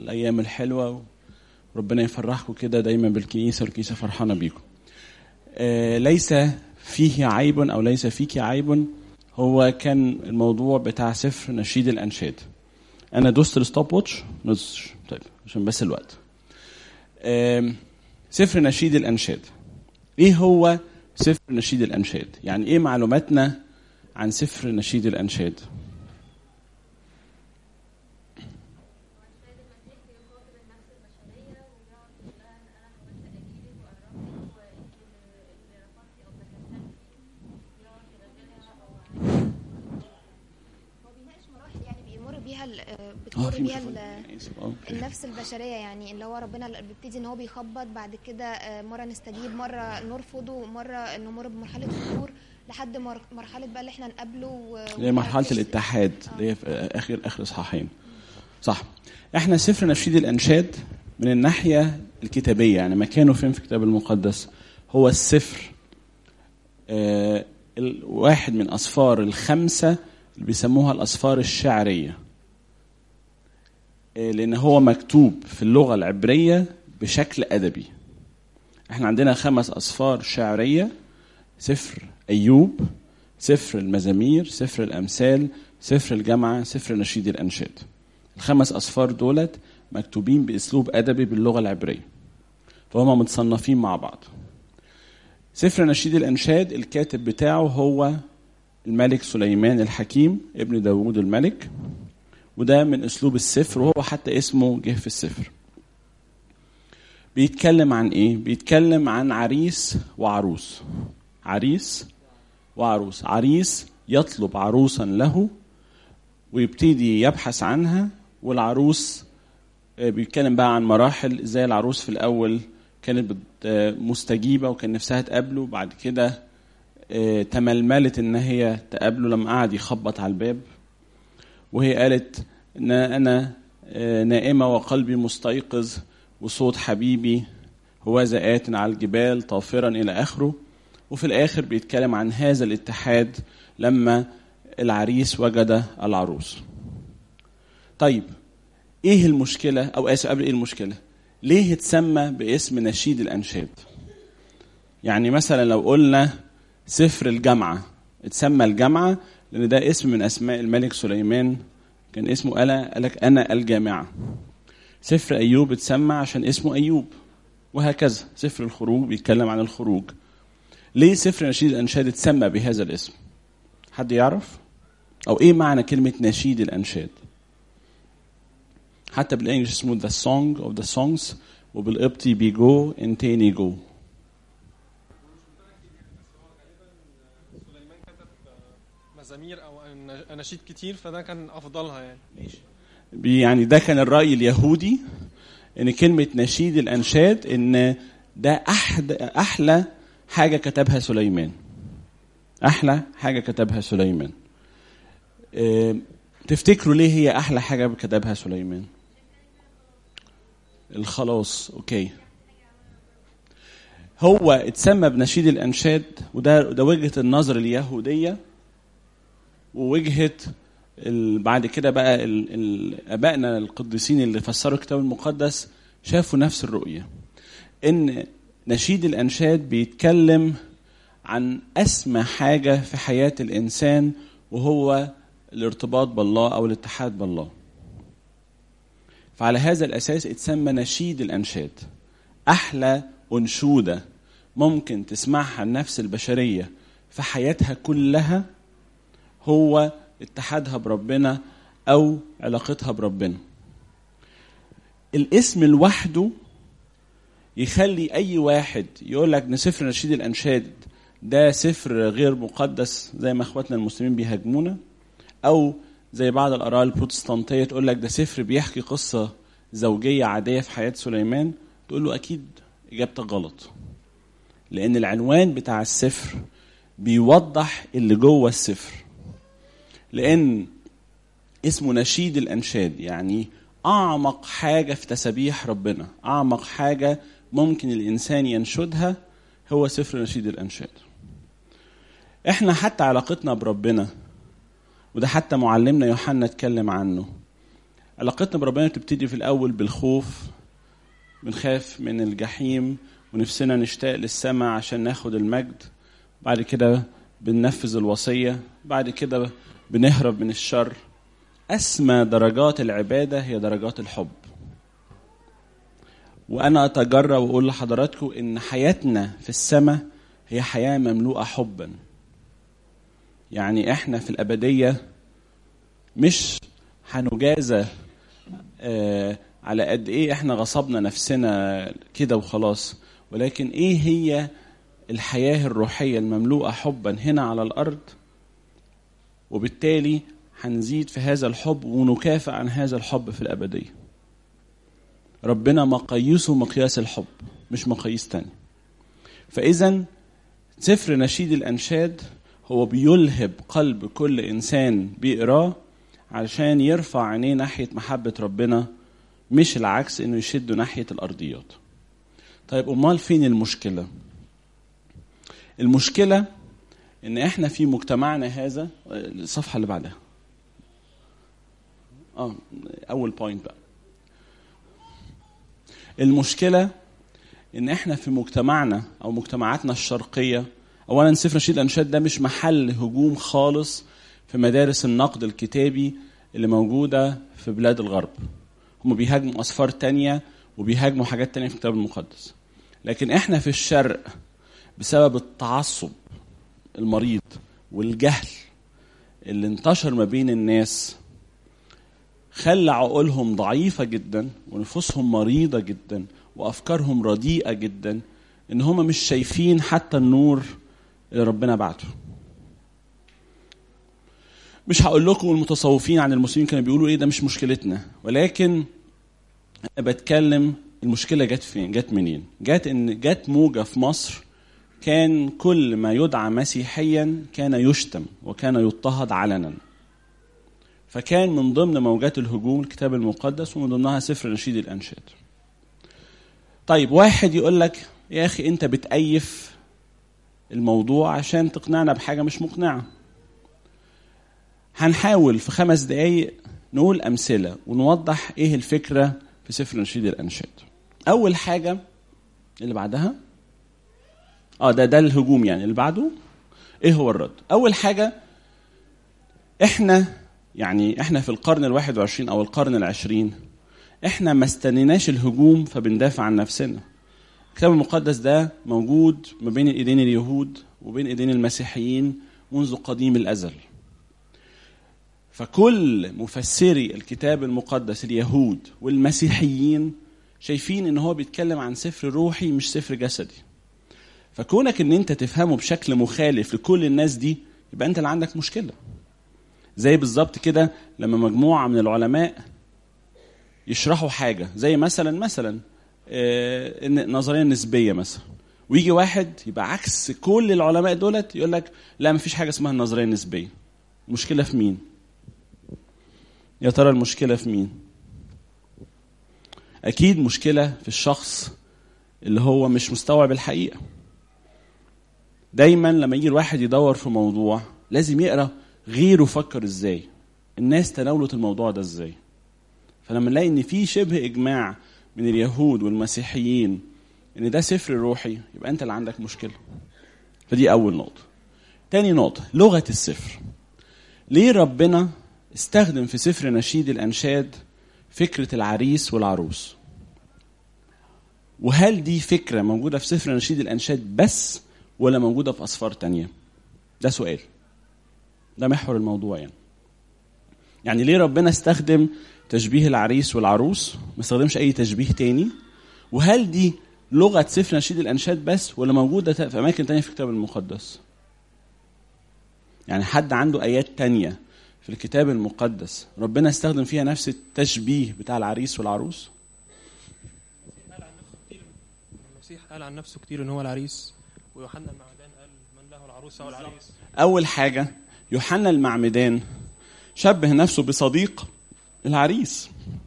الايام الحلوه وربنا يفرحكم كده دايما بالكنيسه والكنيسه فرحانه بيكم آه، ليس فيه عيب او ليس فيك عيب هو كان الموضوع بتاع سفر نشيد الانشاد انا دوست الستوب واتش نص طيب عشان بس الوقت آم، سفر نشيد الانشاد ايه هو سفر نشيد الانشاد يعني ايه معلوماتنا عن سفر نشيد الانشاد هو بيناقش مراحل يعني بيمر بيها ال- آه، اه بتمر في بيها ميكروفون. ال- أنا آسف. آه، أوكي. النفس البشريه يعني اللي هو ربنا ل- بيبتدي ان هو بيخبط بعد كده آه، مره نستجيب مره نرفضه مره نمر بمرحله فتور لحد مر- مرحله بقى اللي احنا نقابله و- اللي هي مرحله ونعكس- الاتحاد اللي هي في اخر اخر اصحاحين صح احنا سفر نشيد الانشاد من الناحيه الكتابيه يعني مكانه فين في الكتاب المقدس هو السفر آه الواحد من اسفار الخمسه اللي بيسموها الاسفار الشعريه آه لان هو مكتوب في اللغه العبريه بشكل ادبي احنا عندنا خمس اسفار شعريه سفر ايوب سفر المزامير سفر الامثال سفر الجامعه سفر نشيد الانشاد الخمس اسفار دولت مكتوبين باسلوب ادبي باللغه العبريه فهم متصنفين مع بعض سفر نشيد الانشاد الكاتب بتاعه هو الملك سليمان الحكيم ابن داوود الملك وده من اسلوب السفر وهو حتى اسمه جه في السفر بيتكلم عن ايه بيتكلم عن عريس وعروس عريس وعروس عريس يطلب عروسا له ويبتدي يبحث عنها والعروس آه، بيتكلم بقى عن مراحل ازاي العروس في الاول كانت بت- آه، مستجيبه وكان نفسها تقابله بعد كده آه، تململت ان هي تقابله لما قعد يخبط على الباب وهي قالت ان انا آه، نائمه وقلبي مستيقظ وصوت حبيبي هوذا آت على الجبال طافرا الى اخره وفي الاخر بيتكلم عن هذا الاتحاد لما العريس وجد العروس طيب ايه المشكله او اسف قبل ايه المشكله ليه اتسمى باسم نشيد الانشاد يعني مثلا لو قلنا سفر الجامعه اتسمى الجامعه لان ده اسم من اسماء الملك سليمان كان اسمه قال قالك انا الجامعه سفر ايوب اتسمى عشان اسمه ايوب وهكذا سفر الخروج بيتكلم عن الخروج ليه سفر نشيد الانشاد اتسمى بهذا الاسم حد يعرف او ايه معنى كلمه نشيد الانشاد حتى بالانجلش اسمه the song of the songs وبالقبطي بيجو انتيني جو سليمان كتب مزامير او أن- اناشيد كتير فده كان افضلها يعني بي- يعني ده كان الرأي اليهودي ان كلمة نشيد الانشاد ان ده احد احلى حاجة كتبها سليمان احلى حاجة كتبها سليمان اه تفتكروا ليه هي احلى حاجة كتبها سليمان الخلاص اوكي هو اتسمى بنشيد الانشاد وده ده وجهة النظر اليهودية ووجهة ال- بعد كده بقى ال- ال- ابائنا القديسين اللي فسروا الكتاب المقدس شافوا نفس الرؤيه ان نشيد الانشاد بيتكلم عن اسمى حاجه في حياه الانسان وهو الارتباط بالله او الاتحاد بالله فعلى هذا الاساس اتسمى نشيد الانشاد احلى انشوده ممكن تسمعها النفس البشريه في حياتها كلها هو اتحادها بربنا او علاقتها بربنا الاسم لوحده يخلي اي واحد يقول لك ان سفر نشيد الانشاد ده سفر غير مقدس زي ما اخواتنا المسلمين بيهاجمونا او زي بعض الاراء البروتستانتيه تقول لك ده سفر بيحكي قصه زوجيه عاديه في حياه سليمان تقول له اكيد اجابتك غلط لان العنوان بتاع السفر بيوضح اللي جوه السفر لان اسمه نشيد الانشاد يعني اعمق حاجه في تسابيح ربنا اعمق حاجه ممكن الانسان ينشدها هو سفر نشيد الانشاد احنا حتى علاقتنا بربنا وده حتى معلمنا يوحنا اتكلم عنه علاقتنا بربنا بتبتدي في الاول بالخوف بنخاف من الجحيم ونفسنا نشتاق للسماء عشان ناخد المجد بعد كده بننفذ الوصيه بعد كده بنهرب من الشر اسمى درجات العباده هي درجات الحب وانا اتجرأ واقول لحضراتكم ان حياتنا في السماء هي حياه مملوءه حبا يعني احنا في الابديه مش هنجازى آه على قد ايه احنا غصبنا نفسنا كده وخلاص ولكن ايه هي الحياه الروحيه المملوءه حبا هنا على الارض وبالتالي هنزيد في هذا الحب ونكافئ عن هذا الحب في الابديه ربنا مقاييسه مقياس الحب مش مقاييس تاني فاذا سفر نشيد الانشاد هو بيلهب قلب كل انسان بيقراه علشان يرفع عينيه ناحيه محبه ربنا مش العكس انه يشده ناحيه الارضيات طيب امال فين المشكله المشكله ان احنا في مجتمعنا هذا الصفحه اللي بعدها اه اول بوينت بقى المشكله ان احنا في مجتمعنا او مجتمعاتنا الشرقيه اولا سفر نشيد الانشاد ده مش محل هجوم خالص في مدارس النقد الكتابي اللي موجوده في بلاد الغرب هم بيهاجموا اسفار تانية وبيهاجموا حاجات تانية في الكتاب المقدس لكن احنا في الشرق بسبب التعصب المريض والجهل اللي انتشر ما بين الناس خلى عقولهم ضعيفة جدا ونفوسهم مريضة جدا وأفكارهم رديئة جدا إن هم مش شايفين حتى النور اللي ربنا بعته مش هقول لكم المتصوفين عن المسلمين كانوا بيقولوا ايه ده مش مشكلتنا ولكن انا بتكلم المشكله جت فين جت منين جت ان جت موجه في مصر كان كل ما يدعى مسيحيا كان يشتم وكان يضطهد علنا فكان من ضمن موجات الهجوم الكتاب المقدس ومن ضمنها سفر نشيد الانشاد طيب واحد يقول لك يا اخي انت بتأيف الموضوع عشان تقنعنا بحاجه مش مقنعه هنحاول في خمس دقايق نقول امثله ونوضح ايه الفكره في سفر نشيد الانشاد اول حاجه اللي بعدها اه ده ده الهجوم يعني اللي بعده ايه هو الرد اول حاجه احنا يعني احنا في القرن الواحد وعشرين او القرن العشرين احنا ما استنيناش الهجوم فبندافع عن نفسنا الكتاب المقدس ده موجود ما بين ايدين اليهود وبين ايدين المسيحيين منذ قديم الازل فكل مفسري الكتاب المقدس اليهود والمسيحيين شايفين ان هو بيتكلم عن سفر روحي مش سفر جسدي فكونك ان انت تفهمه بشكل مخالف لكل الناس دي يبقى انت اللي عندك مشكله زي بالظبط كده لما مجموعه من العلماء يشرحوا حاجه زي مثلا مثلا آه النظريه النسبيه مثلا ويجي واحد يبقى عكس كل العلماء دولت يقول لك لا مفيش حاجه اسمها النظريه النسبيه المشكله في مين يا ترى المشكله في مين اكيد مشكله في الشخص اللي هو مش مستوعب الحقيقه دايما لما يجي الواحد يدور في موضوع لازم يقرا غيره فكر ازاي الناس تناولت الموضوع ده ازاي فلما نلاقي ان في شبه اجماع من اليهود والمسيحيين ان ده سفر روحي يبقى انت اللي عندك مشكله فدي اول نقطه تاني نقطه لغه السفر ليه ربنا استخدم في سفر نشيد الانشاد فكره العريس والعروس وهل دي فكره موجوده في سفر نشيد الانشاد بس ولا موجوده في اسفار تانية ده سؤال ده محور الموضوع يعني يعني ليه ربنا استخدم تشبيه العريس والعروس ما استخدمش اي تشبيه تاني وهل دي لغه سفر نشيد الانشاد بس ولا موجوده في اماكن تانية في الكتاب المقدس يعني حد عنده ايات تانية في الكتاب المقدس ربنا استخدم فيها نفس التشبيه بتاع العريس والعروس المسيح قال عن نفسه كتير ان هو العريس ويوحنا المعمدان قال من له العروس او العريس اول حاجه يوحنا المعمدان شبه نفسه بصديق العريس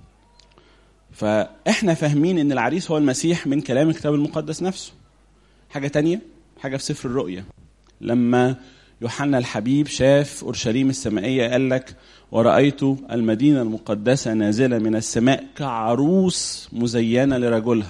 فاحنا فاهمين ان العريس هو المسيح من كلام الكتاب المقدس نفسه حاجه تانية حاجه في سفر الرؤيا لما يوحنا الحبيب شاف اورشليم السمائيه قال لك ورأيت المدينة المقدسة نازلة من السماء كعروس مزينة لرجلها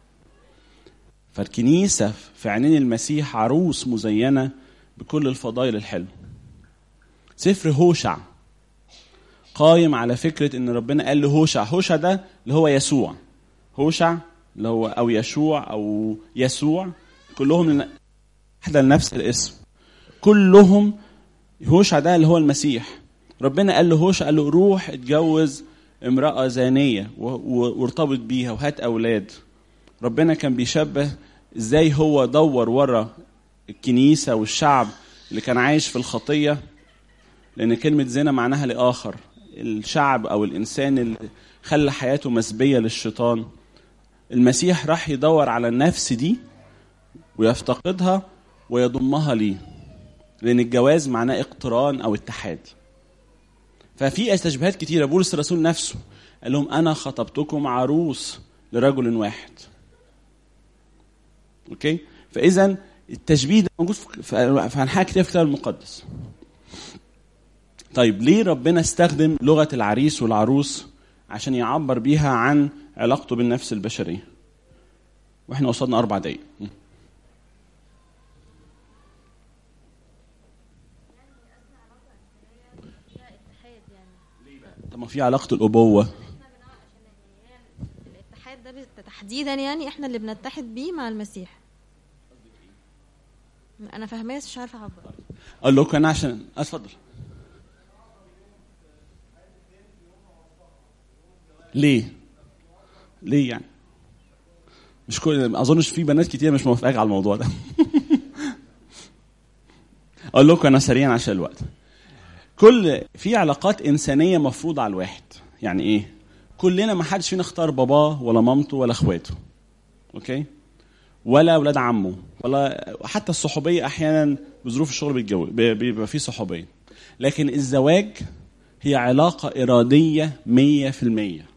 فالكنيسة في عينين المسيح عروس مزينة بكل الفضائل الحلوة سفر هوشع قايم على فكرة ان ربنا قال لهوشع هوشع ده اللي هو يسوع هوشع اللي هو او يشوع او يسوع كلهم احدى لنفس الاسم كلهم هوشع ده اللي هو المسيح ربنا قال له هوشع قال له روح اتجوز امرأة زانية وارتبط بيها وهات أولاد ربنا كان بيشبه ازاي هو دور ورا الكنيسة والشعب اللي كان عايش في الخطية لأن كلمة زنا معناها لآخر الشعب أو الإنسان اللي خلى حياته مسبية للشيطان المسيح راح يدور على النفس دي ويفتقدها ويضمها ليه لأن الجواز معناه اقتران أو اتحاد ففي تشبيهات كتيرة بولس الرسول نفسه قال لهم أنا خطبتكم عروس لرجل واحد أوكي فإذا التشبيه ده موجود في أنحاء كتير في الكتاب المقدس طيب ليه ربنا استخدم لغة العريس والعروس عشان يعبر بيها عن علاقته بالنفس البشرية واحنا وصلنا أربع دقايق طب ما في علاقة الأبوة الاتحاد ده تحديدا يعني احنا اللي بنتحد بيه مع المسيح انا فاهماه بس مش عارفه اعبر اقول لكم انا عشان اتفضل ليه ليه يعني مش كل ما اظنش في بنات كتير مش موافقاك على الموضوع ده اقول لكم انا سريعا عشان الوقت كل في علاقات انسانيه مفروضه على الواحد يعني ايه كلنا ما حدش فينا اختار باباه ولا مامته ولا اخواته اوكي ولا اولاد عمه ولا حتى الصحوبيه احيانا بظروف الشغل بيتجوز بيبقى في صحوبيه لكن الزواج هي علاقه اراديه مية في المية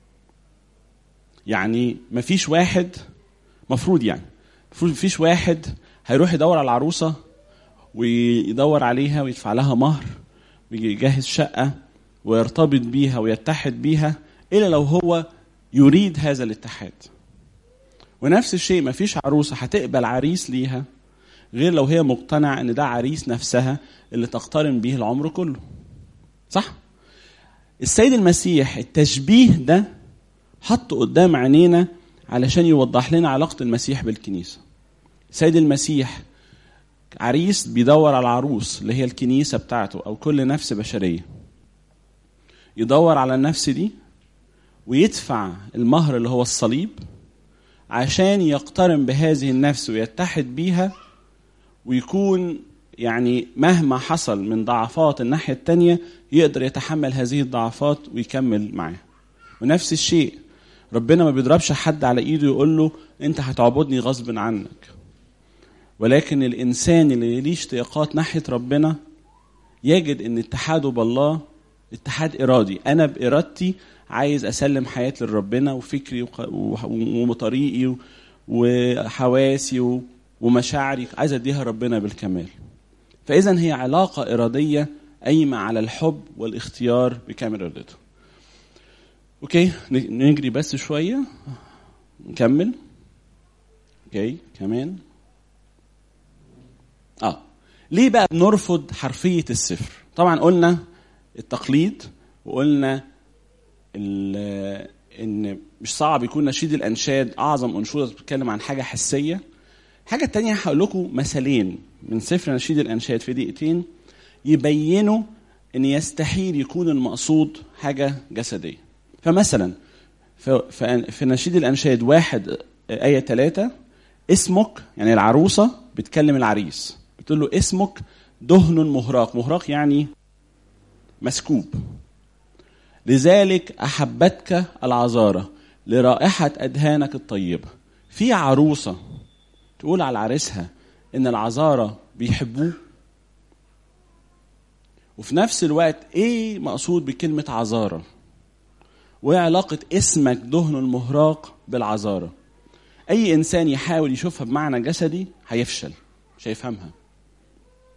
يعني مفيش واحد مفروض يعني المفروض مفيش واحد هيروح يدور على العروسه ويدور عليها ويدفع لها مهر ويجهز شقه ويرتبط بيها ويتحد بيها الا لو هو يريد هذا الاتحاد ونفس الشيء مفيش عروسه هتقبل عريس ليها غير لو هي مقتنعه ان ده عريس نفسها اللي تقترن به العمر كله صح السيد المسيح التشبيه ده حطه قدام عينينا علشان يوضح لنا علاقة المسيح بالكنيسة سيد المسيح عريس بيدور على العروس اللي هي الكنيسة بتاعته أو كل نفس بشرية يدور على النفس دي ويدفع المهر اللي هو الصليب عشان يقترن بهذه النفس ويتحد بيها ويكون يعني مهما حصل من ضعفات الناحية التانية يقدر يتحمل هذه الضعفات ويكمل معاه ونفس الشيء ربنا ما بيضربش حد على ايده يقول له انت هتعبدني غصب عنك ولكن الانسان اللي ليه اشتياقات ناحيه ربنا يجد ان اتحاده بالله اتحاد ارادي انا بارادتي عايز اسلم حياتي لربنا وفكري وطريقي وحواسي ومشاعري عايز اديها ربنا بالكمال فاذا هي علاقه اراديه قايمه على الحب والاختيار بكامل ارادته اوكي نجري بس شويه نكمل اوكي كمان اه ليه بقى بنرفض حرفيه السفر طبعا قلنا التقليد وقلنا ان مش صعب يكون نشيد الانشاد اعظم انشوده بتتكلم عن حاجه حسيه الحاجه التانية هقول لكم مثالين من سفر نشيد الانشاد في دقيقتين يبينوا ان يستحيل يكون المقصود حاجه جسديه فمثلا في نشيد الانشاد واحد ايه ثلاثة اسمك يعني العروسه بتكلم العريس بتقول له اسمك دهن مهراق مهراق يعني مسكوب لذلك احبتك العذاره لرائحه ادهانك الطيبه في عروسه تقول على عريسها ان العذاره بيحبوه وفي نفس الوقت ايه مقصود بكلمه عذاره وايه علاقه اسمك دهن المهراق بالعذاره اي انسان يحاول يشوفها بمعنى جسدي هيفشل مش هيفهمها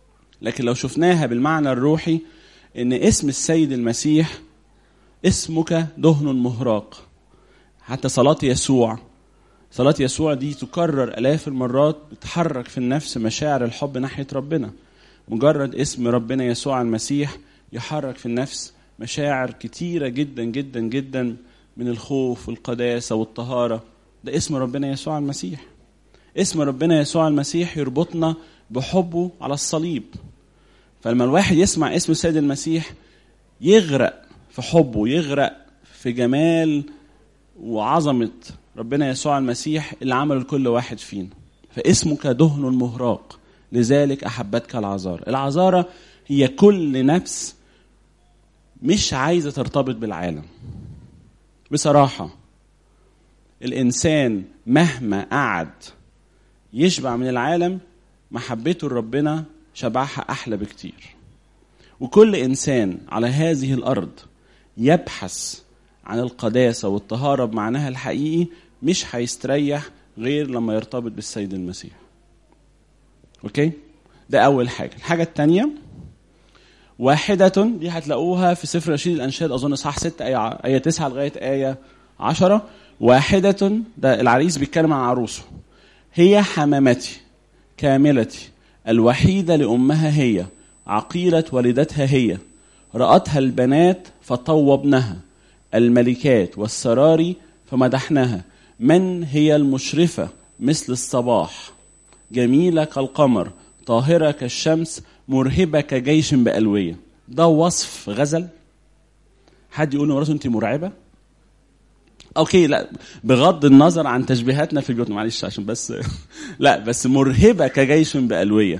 لكن لو شفناها بالمعنى الروحي ان اسم السيد المسيح اسمك دهن مهراق حتى صلاة يسوع صلاة يسوع دي تكرر آلاف المرات بتحرك في النفس مشاعر الحب ناحية ربنا مجرد اسم ربنا يسوع المسيح يحرك في النفس مشاعر كتيرة جدا جدا جدا من الخوف والقداسة والطهارة ده اسم ربنا يسوع المسيح اسم ربنا يسوع المسيح يربطنا بحبه على الصليب فلما الواحد يسمع اسم السيد المسيح يغرق في حبه يغرق في جمال وعظمة ربنا يسوع المسيح اللي عمله لكل واحد فينا فاسمك دهن مهراق لذلك أحبتك العذارى العذارى هي كل نفس مش عايزة ترتبط بالعالم بصراحة الإنسان مهما قعد يشبع من العالم محبته لربنا شبعها أحلى بكتير وكل إنسان على هذه الأرض يبحث عن القداسة والطهارة بمعناها الحقيقي مش هيستريح غير لما يرتبط بالسيد المسيح أوكي ده أول حاجة الحاجة الثانية واحدة دي هتلاقوها في سفر رشيد الأنشاد أظن إصحاح 6 آية آية 9 لغاية آية 10 واحدة ده العريس بيتكلم عن عروسه هي حمامتي كاملتي الوحيدة لأمها هي عقيلة والدتها هي رأتها البنات فطوبنها الملكات والسراري فمدحناها من هي المشرفة مثل الصباح جميلة كالقمر طاهرة كالشمس مرهبة كجيش بألوية ده وصف غزل حد يقول لمراته انت مرعبة اوكي لا بغض النظر عن تشبيهاتنا في بيوتنا معلش عشان بس لا بس مرهبة كجيش بألوية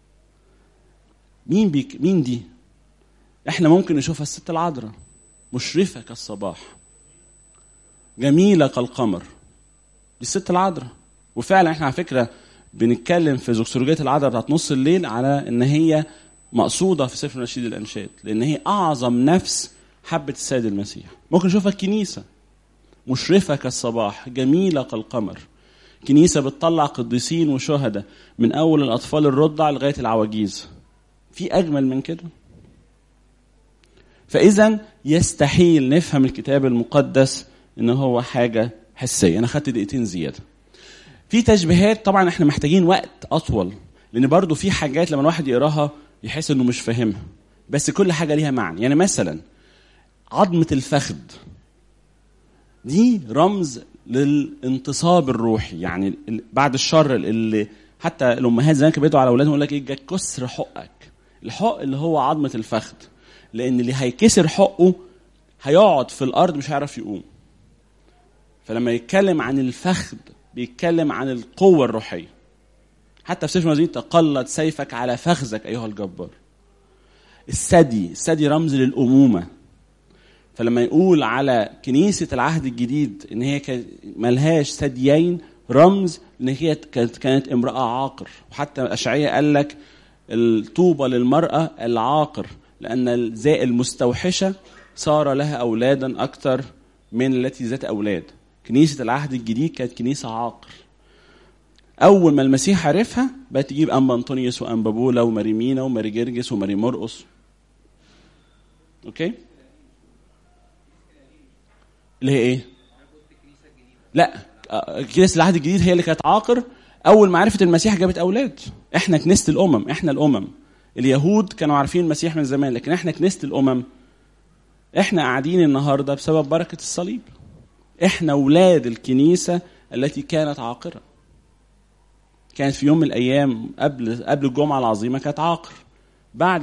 مين بيك مين دي احنا ممكن نشوفها الست العذراء مشرفة كالصباح جميلة كالقمر دي الست العذراء وفعلا احنا على فكرة بنتكلم في زوكسولوجية العذراء بتاعت نص الليل على ان هي مقصودة في سفر نشيد الأنشاد لأن هي أعظم نفس حبة السيد المسيح ممكن نشوفها الكنيسة مشرفة كالصباح جميلة كالقمر كنيسة بتطلع قديسين وشهداء من أول الأطفال الرضع لغاية العواجيز في أجمل من كده فإذا يستحيل نفهم الكتاب المقدس إن هو حاجة حسية أنا خدت دقيقتين زيادة في تشبيهات طبعا احنا محتاجين وقت أطول لأن برضو في حاجات لما الواحد يقراها يحس إنه مش فاهمها بس كل حاجة ليها معنى يعني مثلا عظمة الفخذ دي رمز للانتصاب الروحي يعني بعد الشر اللي حتى الامهات زمان كانوا بيدعوا على اولادهم يقول لك ايه جاك كسر حقك الحق اللي هو عظمه الفخذ لان اللي هيكسر حقه هيقعد في الارض مش هيعرف يقوم فلما يتكلم عن الفخذ بيتكلم عن القوه الروحيه حتى في سفر المزيد تقلد سيفك على فخذك ايها الجبار الثدي الثدي رمز للامومه فلما يقول على كنيسة العهد الجديد إن هي ملهاش ثديين رمز إن هي كانت كانت امرأة عاقر وحتى أشعية قال لك الطوبة للمرأة العاقر لأن المستوحشة صار لها أولادا أكثر من التي ذات أولاد كنيسة العهد الجديد كانت كنيسة عاقر أول ما المسيح عرفها بقت تجيب أنبا أنطونيوس وأنبا بولا وماري مينا وماري جرجس وماري مرقس أوكي اللي هي ايه؟ لا كنيسه العهد الجديد هي اللي كانت عاقر اول ما عرفت المسيح جابت اولاد احنا كنيسه الامم احنا الامم اليهود كانوا عارفين المسيح من زمان لكن احنا كنيسه الامم احنا قاعدين النهارده بسبب بركه الصليب احنا اولاد الكنيسه التي كانت عاقره كانت في يوم من الايام قبل قبل الجمعه العظيمه كانت عاقر بعد